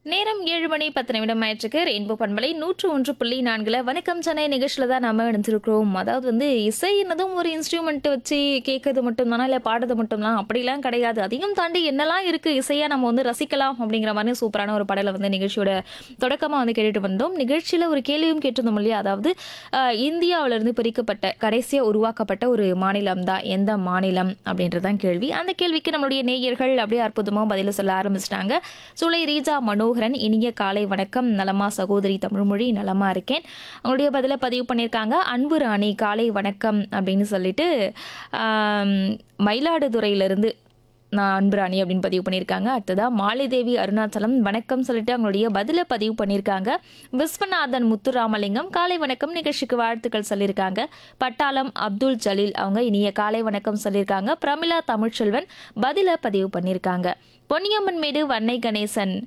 நேரம் ஏழு மணி பத்து நிமிடம் ஆயிடுச்சுக்கு ரெயின்போ பண்பலை நூற்று ஒன்று புள்ளி நான்குல வணக்கம் சென்னை நிகழ்ச்சியில் தான் நம்ம இணைஞ்சிருக்கிறோம் அதாவது வந்து இசை என்னதும் ஒரு இன்ஸ்ட்ருமெண்ட் வச்சு கேட்கறது மட்டும்தானா இல்லை பாடுறது மட்டும்தான் அப்படிலாம் கிடையாது அதையும் தாண்டி என்னெல்லாம் இருக்கு இசையாக நம்ம வந்து ரசிக்கலாம் அப்படிங்கிற மாதிரி சூப்பரான ஒரு பாடலை வந்து நிகழ்ச்சியோட தொடக்கமாக வந்து கேட்டுட்டு வந்தோம் நிகழ்ச்சியில் ஒரு கேள்வியும் கேட்டிருந்தோம் இல்லையா அதாவது ஆஹ், இந்தியாவிலிருந்து பிரிக்கப்பட்ட கடைசியாக உருவாக்கப்பட்ட ஒரு மாநிலம் தான் எந்த மாநிலம் அப்படின்றதான் கேள்வி அந்த கேள்விக்கு நம்மளுடைய நேயர்கள் அப்படியே அற்புதமாக பதில சொல்ல ஆரம்பிச்சிட்டாங்க சுலை ரீஜா மனோகரன் இனிய காலை வணக்கம் நலமா சகோதரி தமிழ்மொழி நலமா இருக்கேன் அவங்களுடைய பதிலை பதிவு பண்ணியிருக்காங்க அன்பு ராணி காலை வணக்கம் அப்படின்னு சொல்லிட்டு ஆம், மயிலாடுதுறையிலிருந்து நான் அன்புராணி அப்படின்னு பதிவு பண்ணியிருக்காங்க அடுத்ததா மாலிதேவி அருணாச்சலம் வணக்கம் சொல்லிட்டு அவங்களுடைய பதிலை பதிவு பண்ணியிருக்காங்க விஸ்வநாதன் முத்துராமலிங்கம் காலை வணக்கம் நிகழ்ச்சிக்கு வாழ்த்துக்கள் சொல்லியிருக்காங்க பட்டாளம் அப்துல் ஜலீல் அவங்க இனிய காலை வணக்கம் சொல்லியிருக்காங்க பிரமிளா தமிழ்ச்செல்வன் பதிலை பதிவு பண்ணியிருக்காங்க பொன்னியம்மன் மேடு வன்னை கணேசன்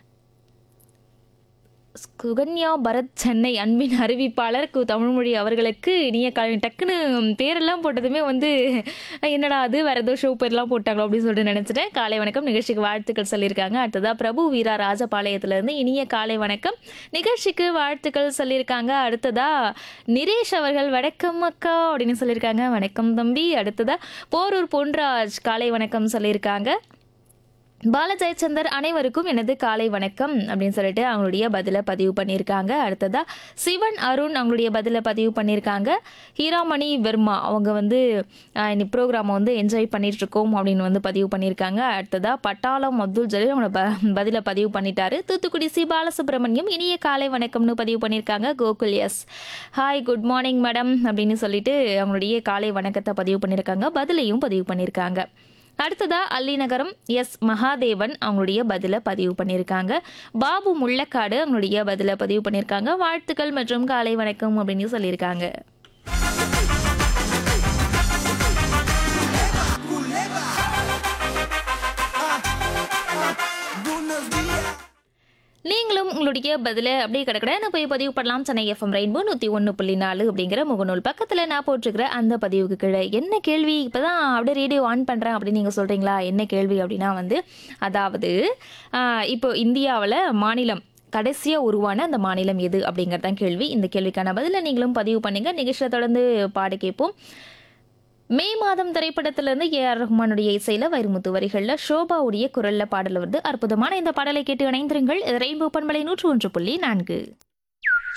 சுகன்யா பரத் சென்னை அன்பின் அறிவிப்பாளர் கு தமிழ்மொழி அவர்களுக்கு இனிய காலை டக்குன்னு பேரெல்லாம் போட்டதுமே வந்து என்னடா அது வேற ஏதோ ஷோ பேர்லாம் போட்டாங்களோ அப்படின்னு சொல்லிட்டு நினைச்சிட்டேன் காலை வணக்கம் நிகழ்ச்சிக்கு வாழ்த்துக்கள் சொல்லியிருக்காங்க அடுத்ததா பிரபு வீரா ராஜபாளையத்துல இருந்து இனிய காலை வணக்கம் நிகழ்ச்சிக்கு வாழ்த்துக்கள் சொல்லியிருக்காங்க அடுத்ததா நிரேஷ் அவர்கள் வணக்கம் அக்கா அப்படின்னு சொல்லியிருக்காங்க வணக்கம் தம்பி அடுத்ததா போரூர் பொன்ராஜ் காலை வணக்கம் சொல்லியிருக்காங்க பாலஜெயச்சந்தர் அனைவருக்கும் எனது காலை வணக்கம் அப்படின்னு சொல்லிட்டு அவங்களுடைய பதிலை பதிவு பண்ணியிருக்காங்க அடுத்ததா சிவன் அருண் அவங்களுடைய பதிலை பதிவு பண்ணியிருக்காங்க ஹீராமணி வர்மா அவங்க வந்து ஆஹ், இந்த ப்ரோக்ராமை வந்து என்ஜாய் பண்ணிட்டு இருக்கோம் அப்படின்னு வந்து பதிவு பண்ணியிருக்காங்க அடுத்ததா பட்டாளம் அப்துல் ஜலீல் அவங்களோட ப பதிலை பதிவு பண்ணிட்டாரு தூத்துக்குடி சி பாலசுப்ரமணியம் இனிய காலை வணக்கம்னு பதிவு பண்ணியிருக்காங்க Gokul S hi good morning madam அப்படின்னு சொல்லிட்டு அவங்களுடைய காலை வணக்கத்தை பதிவு பண்ணியிருக்காங்க பதிலையும் பதிவு பண்ணியிருக்காங்க அடுத்ததா அல்லிநகரம் எஸ் மகாதேவன் அவங்களுடைய பதிலை பதிவு பண்ணியிருக்காங்க பாபு முள்ளக்காடு அவங்களுடைய பதிலை பதிவு பண்ணியிருக்காங்க வாழ்த்துக்கள் மற்றும் காலை வணக்கம் அப்படின்னு சொல்லியிருக்காங்க Buenos días. நீங்களும் உங்களுடைய பதிலை அப்படியே கிடக்கடன்னு போய் பதிவு பண்ணலாம் சென்னை எஃப்எம் ரெயின்போ நூற்றி ஒன்று புள்ளி நாலு அப்படிங்கிற முகநூல் பக்கத்தில் நான் போட்டிருக்கிற அந்த பதிவுக்கு கீழே என்ன கேள்வி இப்போ தான் அப்படியே ரேடியோ ஆன் பண்ணுறேன் அப்படின்னு நீங்கள் சொல்கிறீங்களா என்ன கேள்வி அப்படின்னா வந்து அதாவது ஆஹ், இப்போ இந்தியாவில் மாநிலம் கடைசியாக உருவான அந்த மாநிலம் எது அப்படிங்கிறது தான் கேள்வி இந்த கேள்விக்கான பதிலை நீங்களும் பதிவு பண்ணுங்க நிகழ்ச்சியில் தொடர்ந்து பாட கேட்போம் மே மாதம் திரைப்படத்திலிருந்து ஏ ஆர் ரஹ்மானுடைய இசையில வைரமுத்து வரிகளில் ஷோபாவுடைய குரல்ல பாடல் வருது அற்புதமான இந்த பாடலை கேட்டு இணைந்திருங்கள் ரெயின்போ பண்பலை நூற்று ஒன்று புள்ளி நான்கு